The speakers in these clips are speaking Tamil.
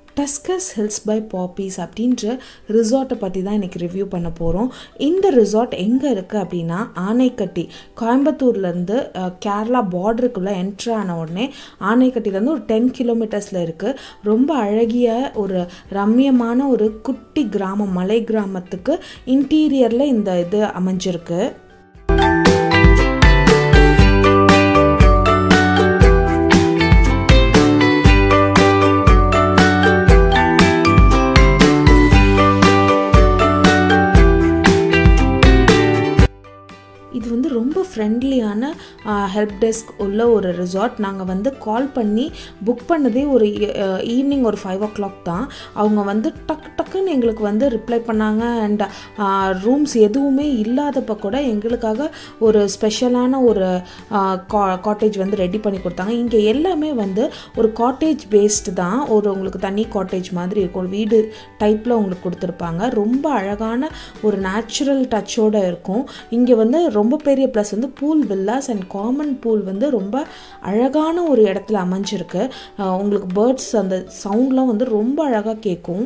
டஸ்கஸ் ஹில்ஸ் பை பாப்பீஸ் அப்படின்ற ரிசார்ட்டை பற்றி தான் இன்றைக்கி ரிவ்யூ பண்ண போகிறோம் இந்த ரிசார்ட் எங்கே இருக்குது அப்படின்னா ஆனைக்கட்டி கோயம்புத்தூர்லேருந்து கேரளா பார்டருக்குள்ளே என்ட்ரு ஆன உடனே ஆனைக்கட்டிலேருந்து ஒரு டென் கிலோமீட்டர்ஸில் இருக்குது ரொம்ப அழகிய ஒரு ரம்மியமான ஒரு குட்டி கிராமம் மலை கிராமத்துக்கு இன்டீரியரில் இந்த இது அமைஞ்சிருக்கு இது வந்து ரொம்ப ஃப்ரெண்ட்லியான ஹெல்ப் டெஸ்க் உள்ள ஒரு ரிசார்ட் நாங்கள் வந்து கால் பண்ணி புக் பண்ணதே ஒரு ஈவினிங் ஒரு ஃபைவ் ஓ கிளாக் தான் அவங்க வந்து டக் டக்குன்னு எங்களுக்கு வந்து ரிப்ளை பண்ணாங்க அண்ட் ரூம்ஸ் எதுவுமே இல்லாதப்போ கூட எங்களுக்காக ஒரு ஸ்பெஷலான ஒரு காட்டேஜ் வந்து ரெடி பண்ணி கொடுத்தாங்க இங்கே எல்லாமே வந்து ஒரு காட்டேஜ் பேஸ்டு தான் ஒரு உங்களுக்கு தனி காட்டேஜ் மாதிரி இருக்கும் ஒரு வீடு டைப்பில் உங்களுக்கு கொடுத்துருப்பாங்க ரொம்ப அழகான ஒரு நேச்சுரல் டச்சோடு இருக்கும் இங்கே வந்து ரொம்ப பெரிய ப்ளஸ் வந்து pool villas and common pool வந்து ரொம்ப அழகான ஒரு இடத்துல அமைஞ்சிருக்கு உங்களுக்கு பேர்ட்ஸ் அந்த சவுண்ட்லாம் வந்து ரொம்ப அழகாக கேட்கும்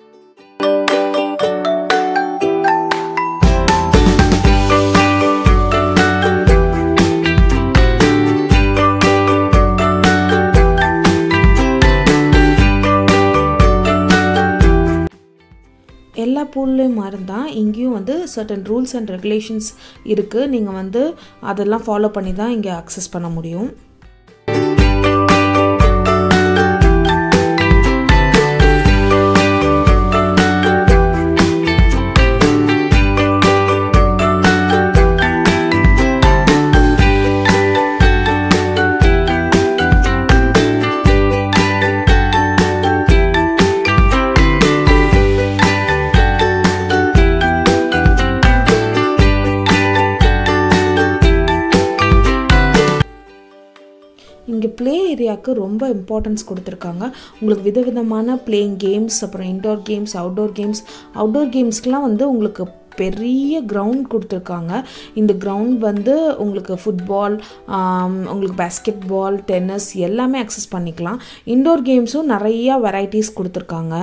எல்லா பூல்லையும் மாதிரி தான் இங்கேயும் வந்து சர்டன் ரூல்ஸ் அண்ட் ரெகுலேஷன்ஸ் இருக்குது நீங்கள் வந்து அதெல்லாம் ஃபாலோ பண்ணி தான் இங்கே அக்சஸ் பண்ண முடியும் இங்கே ப்ளே ஏரியாவுக்கு ரொம்ப இம்பார்ட்டன்ஸ் கொடுத்துருக்காங்க உங்களுக்கு விதவிதமான பிளேயிங் கேம்ஸ் அப்புறம் indoor games outdoor games outdoor கேம்ஸ்க்கெலாம் வந்து உங்களுக்கு பெரிய கிரவுண்ட் கொடுத்துருக்காங்க இந்த கிரவுண்ட் வந்து உங்களுக்கு ஃபுட்பால் உங்களுக்கு பேஸ்கெட் பால் டென்னிஸ் எல்லாமே அக்சஸ் பண்ணிக்கலாம் இன்டோர் கேம்ஸும் நிறையா வெரைட்டிஸ் கொடுத்துருக்காங்க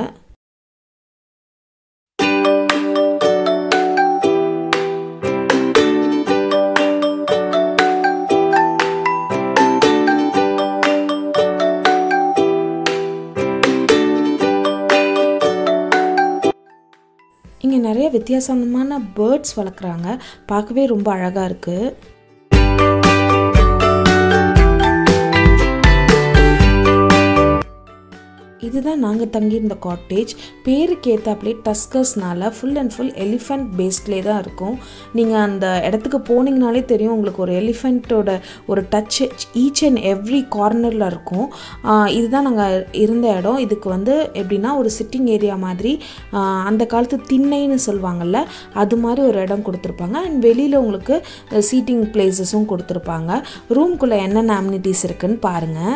இங்கே நிறைய வித்தியாசமான பேர்ட்ஸ் வளர்க்குறாங்க பார்க்கவே ரொம்ப அழகாக இருக்குது இதுதான் நாங்கள் தங்கியிருந்த காட்டேஜ் பேருக்கு ஏற்றாப்லே டஸ்கர்ஸ்னால ஃபுல் அண்ட் ஃபுல் எலிஃபெண்ட் பேஸ்ட்லே தான் இருக்கும் நீங்கள் அந்த இடத்துக்கு போனீங்கனாலே தெரியும் உங்களுக்கு ஒரு எலிஃபெண்ட்டோட ஒரு டச் ஈச் அண்ட் எவ்ரி கார்னரில் இருக்கும் இதுதான் நாங்கள் இருந்த இடம் இதுக்கு வந்து எப்படின்னா ஒரு சிட்டிங் ஏரியா மாதிரி அந்த காலத்து திண்ணைன்னு சொல்லுவாங்கள்ல அது மாதிரி ஒரு இடம் கொடுத்துருப்பாங்க அண்ட் வெளியில் உங்களுக்கு சீட்டிங் பிளேசஸும் கொடுத்துருப்பாங்க ரூம்குள்ளே என்னென்ன அம்யூனிட்டிஸ் இருக்குன்னு பாருங்கள்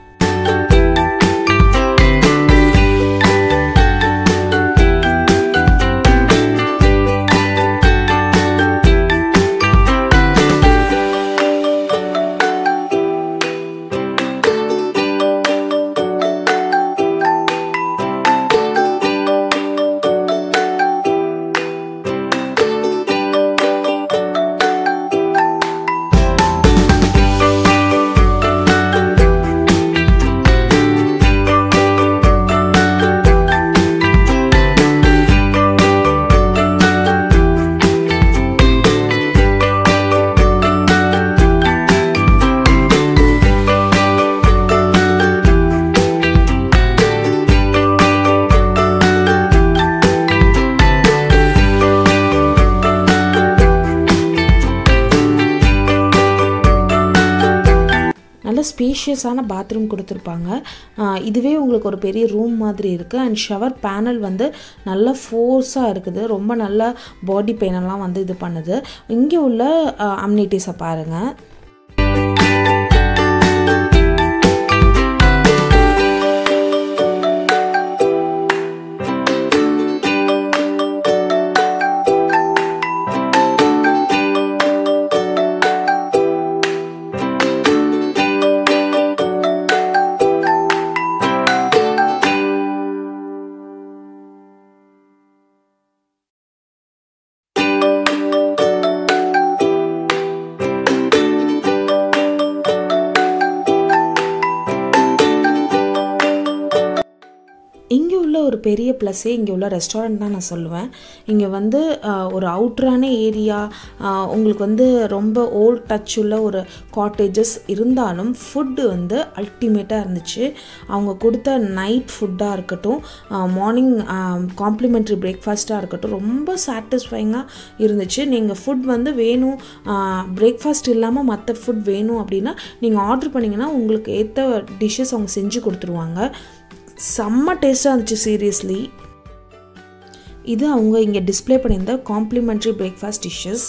நல்ல ஸ்பேஷியஸான பாத்ரூம் கொடுத்துருப்பாங்க இதுவே உங்களுக்கு ஒரு பெரிய ரூம் மாதிரி இருக்குது அண்ட் ஷவர் பேனல் வந்து நல்ல ஃபோர்ஸாக இருக்குது ரொம்ப நல்ல பாடி பெயினெல்லாம் வந்து இது பண்ணுது இங்கே உள்ள அம்யூனிட்டிஸை பாருங்கள் இங்கே உள்ள ஒரு பெரிய ப்ளஸ்ஸே இங்கே உள்ள ரெஸ்டாரண்ட் தான் நான் சொல்லுவேன் இங்கே வந்து ஆஹ், ஒரு அவுட்ரான ஏரியா உங்களுக்கு வந்து ரொம்ப ஓல்ட் டச் உள்ள ஒரு காட்டேஜஸ் இருந்தாலும் ஃபுட்டு வந்து அல்டிமேட்டாக இருந்துச்சு அவங்க கொடுத்த நைட் ஃபுட்டாக இருக்கட்டும் மார்னிங் காம்ப்ளிமெண்ட்ரி பிரேக்ஃபாஸ்ட்டாக இருக்கட்டும் ரொம்ப சாட்டிஸ்ஃபைங்காக இருந்துச்சு நீங்கள் ஃபுட் வந்து வேணும் பிரேக்ஃபாஸ்ட் இல்லாமல் மற்ற ஃபுட் வேணும் அப்படின்னா நீங்கள் ஆர்டர் பண்ணிங்கன்னா உங்களுக்கு ஏற்ற டிஷ்ஷஸ் அவங்க செஞ்சு கொடுத்துருவாங்க செம்ம டேஸ்ட்டாக இருந்துச்சு சீரியஸ்லி இது அவங்க இங்கே டிஸ்ப்ளே பண்ணியிருந்த காம்ப்ளிமெண்ட்ரி பிரேக்ஃபாஸ்ட் டிஷ்ஷஸ்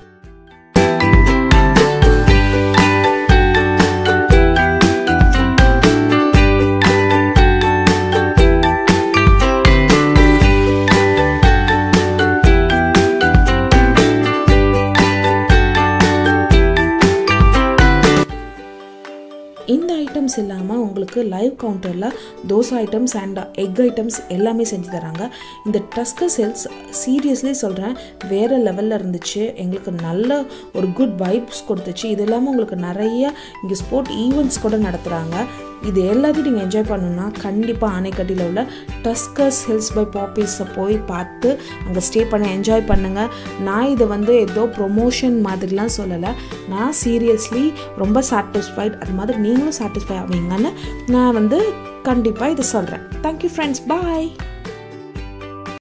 இந்த ஐட்டம்ஸ் இல்லாமல் உங்களுக்கு லைவ் கவுண்டரில் dosa items and egg items எல்லாமே செஞ்சு தராங்க இந்த டஸ்கர் செல்ஸ் சீரியஸ்லி சொல்கிறேன் வேறு லெவலில் இருந்துச்சு எங்களுக்கு நல்ல ஒரு குட் வைப்ஸ் கொடுத்துச்சு இது இல்லாமல் உங்களுக்கு நிறைய இங்கே ஸ்போர்ட் ஈவெண்ட்ஸ் கூட நடத்துகிறாங்க இது எல்லாத்தையும் நீங்கள் என்ஜாய் பண்ணணும்னா கண்டிப்பாக ஆனைக்கட்டியில் உள்ள டஸ்கர்ஸ் ஹில்ஸ் பை பாப்பீஸை போய் பார்த்து அங்கே ஸ்டே பண்ண என்ஜாய் பண்ணுங்கள் நான் இதை வந்து ஏதோ ப்ரொமோஷன் மாதிரிலாம் சொல்லலை நான் சீரியஸ்லி ரொம்ப சாட்டிஸ்ஃபைட் அது மாதிரி நீங்களும் சாட்டிஸ்ஃபை ஆவீங்கன்னு நான் வந்து கண்டிப்பாக இதை சொல்கிறேன் தேங்க்யூ ஃப்ரெண்ட்ஸ் பாய்